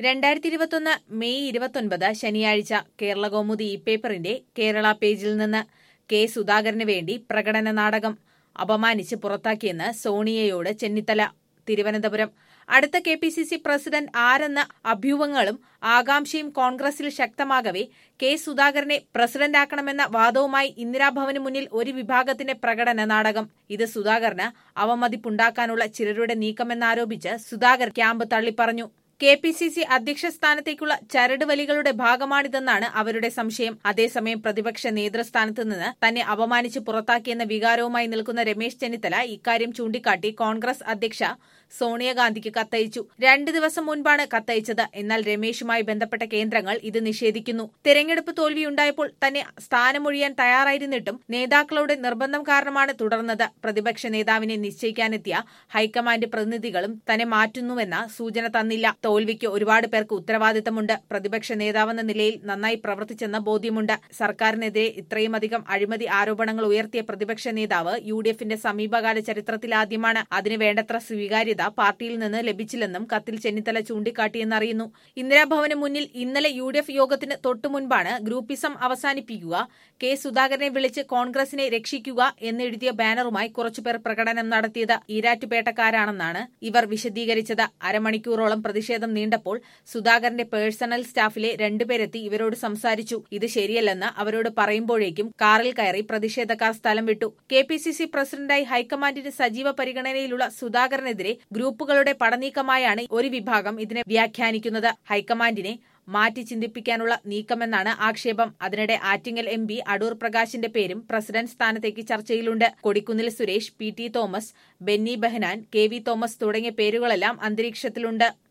രണ്ടായിരത്തി ഇരുപത്തൊന്ന് മെയ് ഇരുപത്തൊൻപത് ശനിയാഴ്ച കേരള കൗമുദി ഇ പേപ്പറിന്റെ കേരള പേജിൽ നിന്ന് കെ സുധാകരന് വേണ്ടി പ്രകടന നാടകം അപമാനിച്ച് പുറത്താക്കിയെന്ന് സോണിയയോട് ചെന്നിത്തല തിരുവനന്തപുരം അടുത്ത K P C C president ആരെന്ന അഭ്യൂഹങ്ങളും ആകാംക്ഷയും കോൺഗ്രസിൽ ശക്തമാകവെ കെ സുധാകരനെ പ്രസിഡന്റാക്കണമെന്ന വാദവുമായി ഇന്ദിരാഭവന് മുന്നിൽ ഒരു വിഭാഗത്തിന്റെ പ്രകടന നാടകം ഇത് സുധാകരന് അവമതിപ്പുണ്ടാക്കാനുള്ള ചിലരുടെ നീക്കമെന്നാരോപിച്ച് സുധാകർ ക്യാമ്പ് തള്ളിപ്പറഞ്ഞു കെ പി സി സി അധ്യക്ഷ സ്ഥാനത്തേക്കുള്ള ചരട് വലികളുടെ ഭാഗമാണിതെന്നാണ് അവരുടെ സംശയം അതേസമയം പ്രതിപക്ഷ നേതൃസ്ഥാനത്ത് നിന്ന് തന്നെ അപമാനിച്ച് പുറത്താക്കിയെന്ന വികാരവുമായി നിൽക്കുന്ന രമേശ് ചെന്നിത്തല ഇക്കാര്യം ചൂണ്ടിക്കാട്ടി കോൺഗ്രസ് അധ്യക്ഷ സോണിയാഗാന്ധിക്ക് കത്തയച്ചു രണ്ട് ദിവസം മുൻപാണ് കത്തയച്ചത് എന്നാൽ രമേശുമായി ബന്ധപ്പെട്ട കേന്ദ്രങ്ങൾ ഇത് നിഷേധിക്കുന്നു തെരഞ്ഞെടുപ്പ് തോൽവിയുണ്ടായപ്പോൾ തന്നെ സ്ഥാനമൊഴിയാൻ തയ്യാറായിരുന്നിട്ടും നേതാക്കളുടെ നിർബന്ധം കാരണമാണ് തുടർന്നത് പ്രതിപക്ഷ നേതാവിനെ നിശ്ചയിക്കാനെത്തിയ ഹൈക്കമാൻഡ് പ്രതിനിധികളും തന്നെ മാറ്റുന്നുവെന്ന സൂചന തന്നില്ല തോൽവിക്ക് ഒരുപാട് പേർക്ക് ഉത്തരവാദിത്തമുണ്ട് പ്രതിപക്ഷ നേതാവെന്ന നിലയിൽ നന്നായി പ്രവർത്തിച്ചെന്ന ബോധ്യമുണ്ട് സർക്കാരിനെതിരെ ഇത്രയുമധികം അഴിമതി ആരോപണങ്ങൾ ഉയർത്തിയ പ്രതിപക്ഷ നേതാവ് യു ഡി എഫിന്റെ സമീപകാല ചരിത്രത്തിലാദ്യമാണ് അതിന് വേണ്ടത്ര സ്വീകാര്യത പാർട്ടിയിൽ നിന്ന് ലഭിച്ചില്ലെന്നും കത്തിൽ ചെന്നിത്തല ചൂണ്ടിക്കാട്ടിയെന്നറിയുന്നു ഇന്ദിരാഭവന് മുന്നിൽ ഇന്നലെ യു ഡി എഫ് യോഗത്തിന് തൊട്ടുമുൻപാണ് ഗ്രൂപ്പിസം അവസാനിപ്പിക്കുക കെ സുധാകരനെ വിളിച്ച് കോൺഗ്രസിനെ രക്ഷിക്കുക എന്നെഴുതിയ ബാനറുമായി കുറച്ചുപേർ പ്രകടനം നടത്തിയത് ഈരാറ്റുപേട്ടക്കാരാണെന്നാണ് ഇവർ വിശദീകരിച്ചത് അരമണിക്കൂറോളം പ്രതിഷേധം നീണ്ടപ്പോൾ സുധാകരന്റെ പേഴ്സണൽ സ്റ്റാഫിലെ രണ്ടുപേരെത്തി ഇവരോട് സംസാരിച്ചു ഇത് ശരിയല്ലെന്ന് അവരോട് പറയുമ്പോഴേക്കും കാറിൽ കയറി പ്രതിഷേധക്കാർ സ്ഥലം വിട്ടു കെ പി സി സി പ്രസിഡന്റായി ഹൈക്കമാൻഡിന്റെ സജീവ പരിഗണനയിലുള്ള സുധാകരനെതിരെ ഗ്രൂപ്പുകളുടെ പടനീക്കമായാണ് ഒരു വിഭാഗം ഇതിനെ വ്യാഖ്യാനിക്കുന്നത് ഹൈക്കമാൻഡിനെ മാറ്റി ചിന്തിപ്പിക്കാനുള്ള നീക്കമെന്നാണ് ആക്ഷേപം അതിനിടെ ആറ്റിങ്ങൽ എം പി അടൂർ പ്രകാശിന്റെ പേരും പ്രസിഡന്റ് സ്ഥാനത്തേക്ക് ചർച്ചയിലുണ്ട് Kodikunnil Suresh P T Thomas Benny Behanan K V Thomas തുടങ്ങിയ പേരുകളെല്ലാം അന്തരീക്ഷത്തിലുണ്ട്